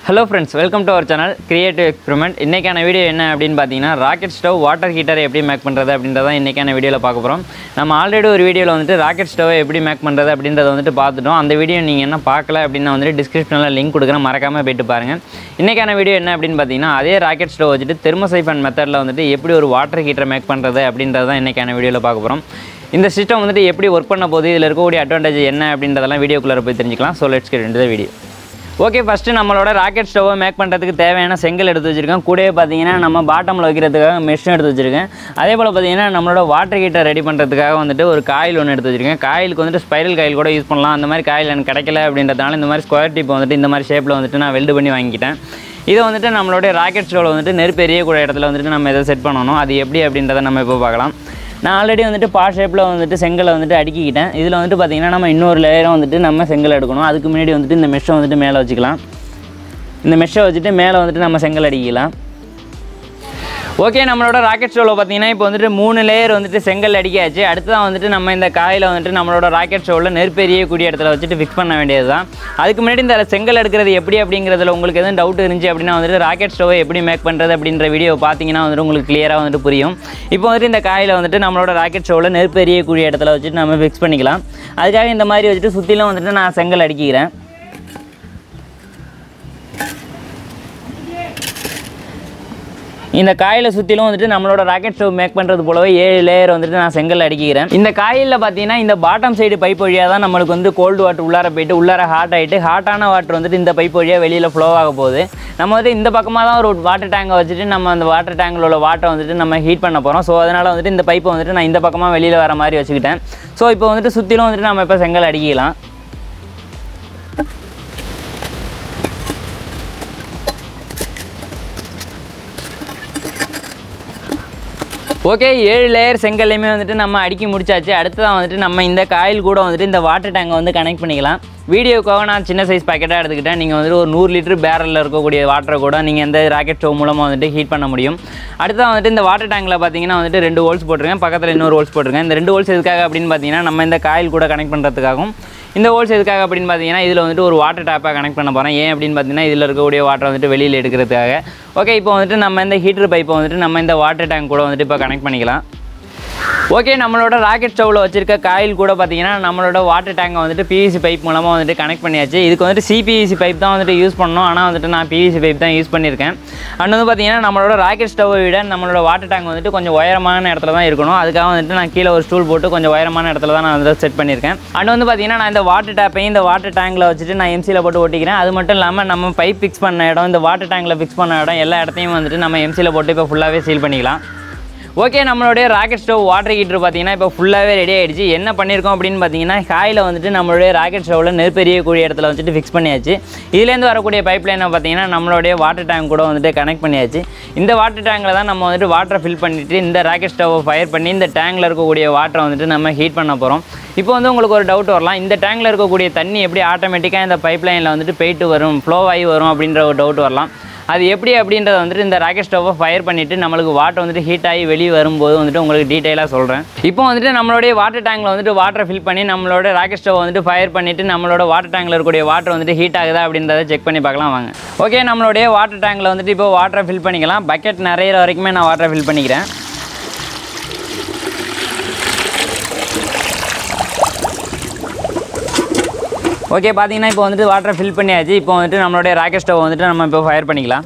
hello friends welcome to our channel creative experiment இன்றைக்கான video என்ன அப்படின்னு பார்த்தீங்கன்னா ராக்கெட் ஸ்டவ் வாட்டர் ஹீட்டர் எப்படி மேக் பண்ணுறது அப்படின்றத இன்றைக்கான வீடியோவில் பார்க்க போகிறோம் நம்ம ஆல்ரெடி ஒரு வீடியோவில் வந்துட்டு ராக்கெட் ஸ்டவ் எப்படி மேக் பண்ணுறது அப்படின்றத வந்துட்டு பார்த்துட்டோம் அந்த வீடியோ நீங்கள் என்ன பார்க்கல அப்படின்னா வந்துட்டு டிஸ்கிரிப்ஷனில் லிங்க் கொடுக்குறேன் மறக்காமல் போயிட்டு பாருங்கள் இன்றைக்கான வீடியோ என்ன அப்படின்னு பார்த்தீங்கன்னா அதே ராக்கெட் ஸ்டவ் வச்சுட்டு தெர்மோசைஃபன் மெத்தடில் வந்துட்டு எப்படி ஒரு வாட்டர் ஹீட்டர் மேக் பண்ணுறது அப்படின்றது தான் இன்றைக்கான வீடியோவில் பார்க்க போகிறோம் இந்த சிஸ்டம் வந்துட்டு எப்படி ஒர்க் பண்ண போகுது இதில் இருக்கக்கூடிய அட்வான்டேஜ் என்ன அப்படின்றதெல்லாம் வீடியோக்குள்ளே போய் தெரிஞ்சுக்கலாம் ஸோ லெட்ஸ் கெட் இந்த வீடியோ ஓகே ஃபஸ்ட்டு நம்மளோட ராக்கெட் ஸ்டவ்வை மேக் பண்ணுறதுக்கு தேவையான செங்கல் எடுத்து வச்சுருக்கேன் கூடவே பார்த்தீங்கன்னா நம்ம பாட்டமில் வைக்கிறதுக்காக மெஷின் எடுத்து வச்சுருக்கேன் அதே போல் பார்த்தீங்கன்னா நம்மளோட வாட்டர் ஹீட்டர் ரெடி பண்ணுறதுக்காக வந்துட்டு ஒரு காயில் ஒன்று எடுத்து வச்சுருக்கேன் காயிலுக்கு வந்துட்டு ஸ்பைரல் காயில் கூட யூஸ் பண்ணலாம் அந்த மாதிரி காயில் எனக்கு கிடைக்கல அப்படின்றதுனால இந்த மாதிரி ஸ்கொயர் டிப் வந்துட்டு இந்த மாதிரி ஷேப்பில் வந்துட்டு நான் வெல்டு பண்ணி வாங்கிக்கிட்டேன் இதை வந்துட்டு நம்மளுடைய ராக்கெட் ஸ்டவ்வில் வந்துட்டு நெருப்பு எரியக்கூடிய இடத்துல வந்துட்டு நம்ம இதை செட் பண்ணணும் அது எப்படி அப்படின்றத நம்ம இப்போ பார்க்கலாம் நான் ஆல்ரெடி வந்துட்டு பா ஷேப்பில் வந்துட்டு செங்கலை வந்துட்டு அடுக்கிக்கிட்டேன் இதில் வந்துட்டு பார்த்திங்கன்னா நம்ம இன்னொரு லேயரும் வந்துட்டு நம்ம செங்கல் எடுக்கணும் அதுக்கு முன்னாடி வந்துட்டு இந்த மெஷ்ஷை வந்துட்டு மேலே வச்சுக்கலாம் இந்த மெஷ்ஷை வச்சுட்டு மேலே வந்துட்டு நம்ம செங்கல் அடிக்கலாம் ஓகே நம்மளோட ராக்கெட் ஸ்டவ்வில் பார்த்தீங்கன்னா இப்போ வந்துட்டு மூணு லேயர் வந்துட்டு செங்கல் அடிக்காச்சு அடுத்ததான் வந்துட்டு நம்ம இந்த காயில் வந்துட்டு நம்மளோட ராக்கெட் ஸ்டவ்வில் நெருப்பு எரியக்கூடிய இடத்துல வச்சுட்டு ஃபிக்ஸ் பண்ண வேண்டியது தான் அதுக்கு முன்னாடி இந்த செங்கல் எடுக்கிறது எப்படி அப்படிங்கிறதுல உங்களுக்கு எதுவும் டவுட் இருந்துச்சு அப்படின்னா வந்துட்டு ராக்கெட் ஸ்டவ்வை எப்படி மேக் பண்ணுறது அப்படின்ற வீடியோ பார்த்தீங்கன்னா வந்துட்டு உங்களுக்கு கிளியராக வந்துட்டு புரியும் இப்போ வந்துட்டு இந்த காயில் வந்துட்டு நம்மளோட ராக்கெட் ஸ்டவ்வில் நெருப்பு எரியக்கூடிய இடத்துல வச்சுட்டு நம்ம ஃபிக்ஸ் பண்ணிக்கலாம் அதுக்காக இந்த மாதிரி வச்சுட்டு சுற்றிலும் வந்துட்டு நான் செங்கல் அடிக்கிறேன் இந்த காயில் சுற்றிலும் வந்துட்டு நம்மளோட ராக்கெட் ஸ்டவ் மேக் பண்ணுறது போலவே ஏழு லேயர் வந்துட்டு நான் செங்கல் அடிக்கிறேன் இந்த காயில் பார்த்தீங்கன்னா இந்த பாட்டம் சைடு பைப் வழியாக தான் நம்மளுக்கு வந்து கோல்டு வாட்டர் உள்ளார போயிட்டு உள்ளார ஹாட் ஆகிட்டு ஹாட்டான வாட்டர் வந்துட்டு இந்த பைப் வழியாக வெளியில் ஃப்ளோ ஆக போகுது நம்ம வந்து இந்த பக்கமாக தான் ஒரு வாட்டர் டேங்கை வச்சுட்டு நம்ம அந்த வாட்டர் டேங்கில் உள்ள வாட்டரை வந்துட்டு நம்ம ஹீட் பண்ண போகிறோம் ஸோ அதனால் வந்துட்டு இந்த பைப்பை வந்துட்டு நான் இந்த பக்கமாக வெளியில் வர மாதிரி வச்சுக்கிட்டேன் ஸோ இப்போ வந்துட்டு சுற்றிலும் வந்துட்டு நம்ம இப்போ செங்கல் அடிக்கலாம் ஓகே ஏழு லேயர் செங்கல்லையுமே வந்துட்டு நம்ம அடுக்கி முடிச்சாச்சு அடுத்ததான் வந்துட்டு நம்ம இந்த காயில் கூட வந்துட்டு இந்த வாட்டர் டேங்கை வந்து கனெக்ட் பண்ணிக்கலாம் வீடியோக்காக நான் சின்ன சைஸ் பேக்கெட்டாக எடுத்துக்கிட்டேன் நீங்கள் வந்துட்டு ஒரு நூறு லிட்டர் பேரலில் இருக்கக்கூடிய வாட்டரை கூட நீங்கள் எந்த ராக்கெட் ஸ்டவ் மூலமாக வந்துட்டு ஹீட் பண்ண முடியும் அடுத்ததான் வந்துட்டு இந்த வாட்டர் டேங்கில் பார்த்தீங்கன்னா வந்துட்டு ரெண்டு ஹோல்ஸ் போட்டிருக்கேன் பக்கத்தில் இன்னொரு ஹோல்ஸ் போட்டிருக்கேன் இந்த ரெண்டு ஹோல்ஸ் எதுக்காக அப்படின்னு பார்த்தீங்கன்னா நம்ம இந்த காயில் கூட கனெக்ட் பண்ணுறதுக்காகவும் இந்த ஹோல்ஸ் எதுக்காக அப்படின்னு பார்த்தீங்கன்னா இதில் வந்துட்டு ஒரு வாட்டர் டேப்பாக கனெக்ட் பண்ண போகிறேன் ஏன் அப்படின்னு பார்த்தீங்கன்னா இதில் இருக்கக்கூடிய வாட்டர் வந்துட்டு வெளியில் எடுக்கிறதுக்காக ஓகே இப்போ வந்துட்டு நம்ம இந்த ஹீட்டர் பைப்பை வந்துட்டு நம்ம இந்த வாட்டர் டேங்க் கூட வந்துட்டு இப்போ கனெக்ட் பண்ணிக்கலாம் ஓகே நம்மளோட ராக்கெட் ஸ்டவ்வில் வச்சிருக்க காயில் கூட பார்த்தீங்கன்னா நம்மளோட வாட்டர் டேங்கை வந்துட்டு பிவிசி பைப் மூலமாக வந்துட்டு கனெக்ட் பண்ணியாச்சு இதுக்கு வந்துட்டு சிபிவிசி பைப் தான் வந்துட்டு யூஸ் பண்ணணும் ஆனால் வந்துட்டு நான் பிவிசி பைப் தான் யூஸ் பண்ணியிருக்கேன் அண்ட் வந்து பார்த்தீங்கன்னா நம்மளோட ராக்கெட் ஸ்டவ்வை விட நம்மளோட வாட்டர் டேங்க் வந்துட்டு கொஞ்சம் உயரமான இடத்துல தான் இருக்கணும் அதுக்காக வந்துட்டு நான் கீழே ஒரு ஸ்டூல் போட்டு கொஞ்சம் உயரமான இடத்துல தான் நான் வந்து செட் பண்ணியிருக்கேன் அண்ட் வந்து பார்த்தீங்கன்னா நான் இந்த வாட்டர் டேப்பையும் இந்த வாட்டர் டேங்கில் வச்சுட்டு நான் எம்சியில் போட்டு ஒட்டிக்கிறேன் அது மட்டும் இல்லாமல் நம்ம பைப் ஃபிக்ஸ் பண்ண இடம் இந்த வாட்டர் டேங்கில் ஃபிக்ஸ் பண்ண இடம் எல்லா இடத்தையும் வந்துட்டு நம்ம எம்சியில் போட்டு இப்போ ஃபுல்லாகவே சீல் பண்ணிக்கலாம் ஓகே நம்மளுடைய ராக்கெட் ஸ்டவ் வாட்டர் ஹீட்டர் பார்த்தீங்கன்னா இப்போ ஃபுல்லாகவே ரெடி ஆகிடுச்சு என்ன பண்ணியிருக்கோம் அப்படின்னு பார்த்தீங்கன்னா காயில் வந்துட்டு நம்மளுடைய ராக்கெட் ஸ்டவ்வில் நெருப்பு எரியக்கூடிய இடத்துல வந்துட்டு ஃபிக்ஸ் பண்ணியாச்சு இதுலேருந்து வரக்கூடிய பைப் லைனை பார்த்தீங்கன்னா நம்மளுடைய வாட்டர் டேங்க் கூட வந்துட்டு கனெக்ட் பண்ணியாச்சு இந்த வாட்டர் டேங்கில் தான் நம்ம வந்துட்டு வாட்டரை ஃபில் பண்ணிவிட்டு இந்த ராக்கெட் ஸ்டவ்வை ஃபயர் பண்ணி இந்த டேங்கில் இருக்கக்கூடிய வாட்டரை வந்துட்டு நம்ம ஹீட் பண்ண போகிறோம் இப்போ வந்து உங்களுக்கு ஒரு டவுட் வரலாம் இந்த டேங்கில் இருக்கக்கூடிய தண்ணி எப்படி ஆட்டோமேட்டிக்காக இந்த பைப் லைனில் வந்துட்டு போயிட்டு வரும் ஃப்ளோ ஆகி வரும் அப்படின்ற ஒரு டவுட் வரலாம் அது எப்படி அப்படின்றத வந்துட்டு இந்த ராக்கெட் ஸ்டவ்வை ஃபயர் பண்ணிவிட்டு நம்மளுக்கு வாட்டர் வந்துட்டு ஹீட் ஆகி வெளியே வரும்போது வந்துட்டு உங்களுக்கு டீட்டெயிலாக சொல்கிறேன் இப்போ வந்துட்டு நம்மளுடைய வாட்டர் டேங்கில் வந்துட்டு வாட்டரை ஃபில் பண்ணி நம்மளோட ராக்கெட் ஸ்டவ் வந்துட்டு ஃபயர் பண்ணிவிட்டு நம்மளோட வாட்டர் டேங்கில் இருக்கக்கூடிய வாட்டர் வந்துட்டு ஹீட் ஆகுதா அப்படின்றத செக் பண்ணி பார்க்கலாம் வாங்க ஓகே நம்மளுடைய வாட்டர் டேங்கில் வந்துட்டு இப்போ வாட்டரை ஃபில் பண்ணிக்கலாம் பக்கெட் நிறையிற வரைக்குமே நான் வாட்டரை ஃபில் பண்ணிக்கிறேன் ஓகே பார்த்தீங்கன்னா இப்போ வந்துட்டு வாட்டரை ஃபில் பண்ணியாச்சு இப்போ வந்துட்டு நம்மளுடைய ராக்கெட் ஸ்டவ் வந்துட்டு நம்ம இப்போ ஃபயர் பண்ணிக்கலாம்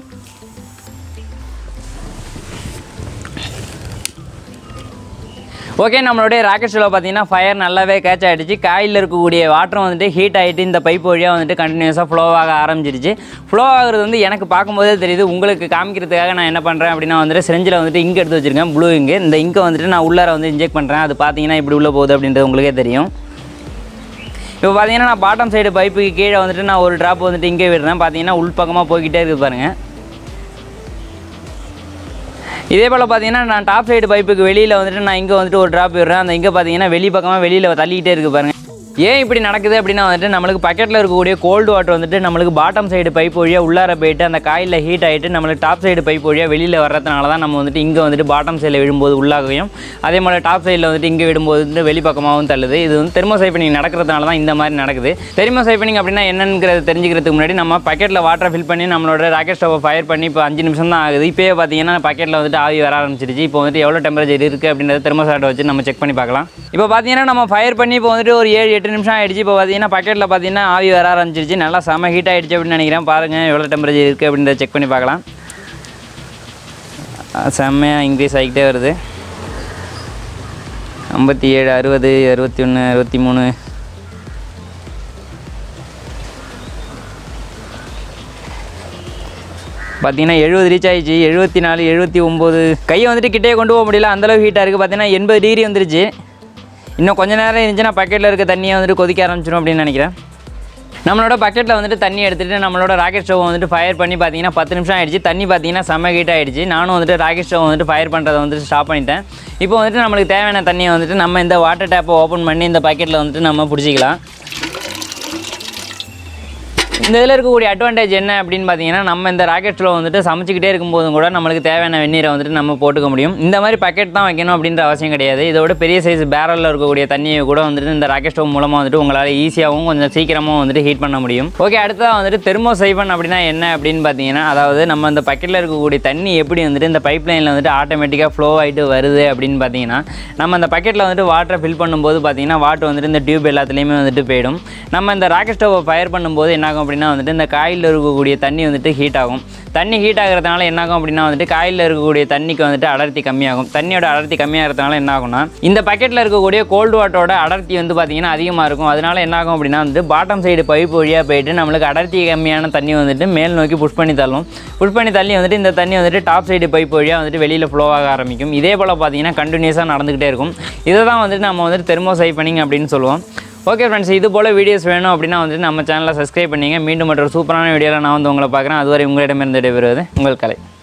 ஓகே நம்மளுடைய ராக்கெட் ஸ்டவ்வில் பார்த்தீங்கன்னா ஃபயர் நல்லாவே கேட்ச் ஆகிடுச்சு காயில் இருக்கக்கூடிய வாட்டரும் வந்துட்டு ஹீட் ஆகிட்டு இந்த பைப் வழியாக வந்துட்டு கண்டினியூஸாக ஃப்ளோ ஆக ஆரம்பிச்சிருச்சு ஃப்ளோ ஆகுறது வந்து எனக்கு பார்க்கும்போதே தெரியுது உங்களுக்கு காமிக்கிறதுக்காக நான் என்ன பண்ணுறேன் அப்படின்னா வந்துட்டு செஞ்சில் வந்துட்டு இங்க் எடுத்து வச்சுருக்கேன் ப்ளூ இங்கு இந்த இங்கை வந்துட்டு நான் உள்ளார வந்து இன்ஜெக்ட் பண்ணுறேன் அது பார்த்தீங்கன்னா இப்படி உள்ளே போகுது அப்படின்றது உங்களுக்கே தெரியும் இப்போ பார்த்தீங்கன்னா நான் பாட்டம் சைடு பைப்புக்கு கீழே வந்துட்டு நான் ஒரு ட்ராப் வந்துட்டு இங்கே விடுறேன் பார்த்தீங்கன்னா உள் பக்கமாக போய்கிட்டே இருக்குது பாருங்கள் இதே போல் பார்த்தீங்கன்னா நான் டாப் சைடு பைப்புக்கு வெளியில் வந்துட்டு நான் இங்கே வந்துட்டு ஒரு ட்ராப் விடுறேன் அந்த இங்கே பார்த்தீங்கன்னா வெளி பக்கமாக வெளியில் தள்ளிக்கிட்டே இருக்குது பாருங்கள் ஏன் இப்படி நடக்குது அப்படின்னா வந்துட்டு நம்மளுக்கு பக்கெட்டில் இருக்கக்கூடிய கோல்டு வாட்டர் வந்துட்டு நம்மளுக்கு பாட்டம் சைடு பைப் வழியாக உள்ளார போயிட்டு அந்த காயில் ஹீட் ஆகிட்டு நம்மளுக்கு டாப் சைடு பைப் வழியாக வெளியில் வர்றதுனால தான் நம்ம வந்துட்டு இங்கே வந்துட்டு பாட்டம் சைடில் விழும்போது உள்ளாகையும் அதே மாதிரி டாப் சைடில் வந்துட்டு இங்கே விடும்போது வந்து வெளிப்பக்கமாகவும் தள்ளுது இது வந்து தெர்மோசைப்பனிங் நடக்கிறதுனால தான் இந்த மாதிரி நடக்குது தெர்மோசைப்பனிங் அப்படின்னா என்னங்கிறது தெரிஞ்சுக்கிறதுக்கு முன்னாடி நம்ம பக்கெட்டில் வாட்டரை ஃபில் பண்ணி நம்மளோட ராக்கெட் ஸ்டவ்வை ஃபயர் பண்ணி இப்போ அஞ்சு நிமிஷம் தான் ஆகுது இப்போயே பார்த்தீங்கன்னா பக்கெட்டில் வந்துட்டு ஆவி வர ஆரம்பிச்சிருச்சு இப்போ வந்துட்டு எவ்வளோ டெம்பரேச்சர் இருக்குது அப்படின்றத தெர்மோசாட்டை வச்சு நம்ம செக் பண்ணி பார்க்கலாம் இப்போ பார்த்தீங்கன்னா நம்ம ஃபயர் பண்ணி இப்போ வந்துட்டு ஒரு ஏழு எட்டு நிமிஷம் ஆயிடுச்சு இப்போ பார்த்தீங்கன்னா பக்கெட்டில் பார்த்தீங்கன்னா ஆவி வர ஆரம்பிச்சிருச்சு நல்லா செம ஹீட் ஆயிடுச்சு அப்படின்னு நினைக்கிறேன் பாருங்கள் எவ்வளோ டெம்பரேச்சர் இருக்குது அப்படின்றத செக் பண்ணி பார்க்கலாம் அஹ் செம்மையாக இன்க்ரீஸ் ஆகிக்கிட்டே வருது ஐம்பத்தி ஏழு அறுபது அறுபத்தி ஒன்று அறுபத்தி மூணு பார்த்தீங்கன்னா எழுபது ரீச் ஆயிடுச்சு எழுபத்தி நாலு எழுபத்தி ஒம்பது கையை வந்துட்டு கிட்டே கொண்டு போக முடியல அந்தளவு ஹீட்டாக இருக்குது பார்த்தீங்கன்னா எண்பது டிகிரி வந்துருச்சு இன்னும் கொஞ்ச நேரம் இருந்துச்சுன்னா பக்கெட்டில் இருக்க தண்ணியை வந்துட்டு கொதிக்க ஆரம்பிச்சிடும் அப்படின்னு நினைக்கிறேன் நம்மளோட பக்கெட்டில் வந்துட்டு தண்ணி எடுத்துகிட்டு நம்மளோட ராக்கெட் ஸ்டவ் வந்துட்டு ஃபயர் பண்ணி பார்த்தீங்கன்னா பத்து நிமிஷம் ஆயிடுச்சு தண்ணி பார்த்தீங்கன்னா செம்ம ஹீட் ஆயிடுச்சு நானும் வந்துட்டு ராக்கெட் ஸ்டவ் வந்துட்டு ஃபயர் பண்ணுறதை வந்துட்டு ஸ்டாப் பண்ணிட்டேன் இப்போ வந்துட்டு நம்மளுக்கு தேவையான தண்ணியை வந்துட்டு நம்ம இந்த வாட்டர் டேப்பை ஓப்பன் பண்ணி இந்த பக்கெட்டில் வந்துட்டு நம்ம பிடிச்சிக்கலாம் இந்த இதில் இருக்கக்கூடிய அட்வான்டேஜ் என்ன அப்படின்னு பார்த்தீங்கன்னா நம்ம இந்த ராக்கெட் ஸ்டவ் வந்துட்டு சமைச்சிக்கிட்டே இருக்கும்போதும் கூட நம்மளுக்கு தேவையான வெந்நீரை வந்துட்டு நம்ம போட்டுக்க முடியும் இந்த மாதிரி பக்கெட் தான் வைக்கணும் அப்படின்ற அவசியம் கிடையாது இதோட பெரிய சைஸ் பேரலில் இருக்கக்கூடிய தண்ணியை கூட வந்துட்டு இந்த ராக்கெட் ஸ்டவ் மூலமாக வந்துட்டு உங்களால் ஈஸியாகவும் கொஞ்சம் சீக்கிரமாக வந்துட்டு ஹீட் பண்ண முடியும் ஓகே அடுத்ததாக வந்துட்டு தெர்மோசைபன் அப்படின்னா என்ன அப்படின்னு பார்த்தீங்கன்னா அதாவது நம்ம இந்த பக்கெட்டில் இருக்கக்கூடிய தண்ணி எப்படி வந்துட்டு இந்த பைப் லைனில் வந்துட்டு ஆட்டோமேட்டிக்காக ஃப்ளோ ஆகிட்டு வருது அப்படின்னு பார்த்தீங்கன்னா நம்ம அந்த பக்கெட்டில் வந்துட்டு வாட்டரை ஃபில் பண்ணும்போது பார்த்தீங்கன்னா வாட்டர் வந்துட்டு இந்த டியூப் எல்லாத்துலேயுமே வந்துட்டு போயிடும் நம்ம இந்த ராக்கெட் ஸ்டவ்வை ஃபயர் பண்ணும்போது என்னாகும் அப்படின்னா வந்துட்டு இந்த காயில் இருக்கக்கூடிய தண்ணி வந்துட்டு ஹீட் ஆகும் தண்ணி ஹீட் ஆகிறதுனால என்னாகும் அப்படின்னா வந்துட்டு காயில் இருக்கக்கூடிய தண்ணிக்கு வந்துட்டு அடர்த்தி கம்மியாகும் தண்ணியோட அடர்த்தி கம்மியாகிறதுனால என்ன ஆகும்னா இந்த பக்கெட்டில் இருக்கக்கூடிய கோல்டு வாட்டரோட அடர்த்தி வந்து பார்த்தீங்கன்னா அதிகமாக இருக்கும் அதனால என்னாகும் அப்படின்னா வந்துட்டு பாட்டம் சைடு பைப் வழியாக போயிட்டு நம்மளுக்கு அடர்த்தி கம்மியான தண்ணி வந்துட்டு மேல் நோக்கி புஷ் பண்ணி தள்ளும் புஷ் பண்ணி தள்ளி வந்துட்டு இந்த தண்ணி வந்துட்டு டாப் சைடு பைப் வழியாக வந்துட்டு வெளியில் ஃப்ளோ ஆக ஆரம்பிக்கும் இதே போல் பார்த்தீங்கன்னா கண்டினியூஸாக நடந்துக்கிட்டே இருக்கும் இதை தான் வந்துட்டு நம்ம வந்துட்டு தெர்மோசைப்பனிங் அப்படின்னு சொல்லுவோம் ஓகே ஃப்ரெண்ட்ஸ் இது போல் வீடியோஸ் வேணும் அப்படின்னா வந்துட்டு நம்ம சேனலை சப்ஸ்கிரைப் பண்ணிங்க மீண்டும் மற்றொரு சூப்பரான வீடியோவில் நான் வந்து உங்களை பார்க்குறேன் அதுவரை உங்களிடமிருந்து விடைபெறுவது உங்கள் கலை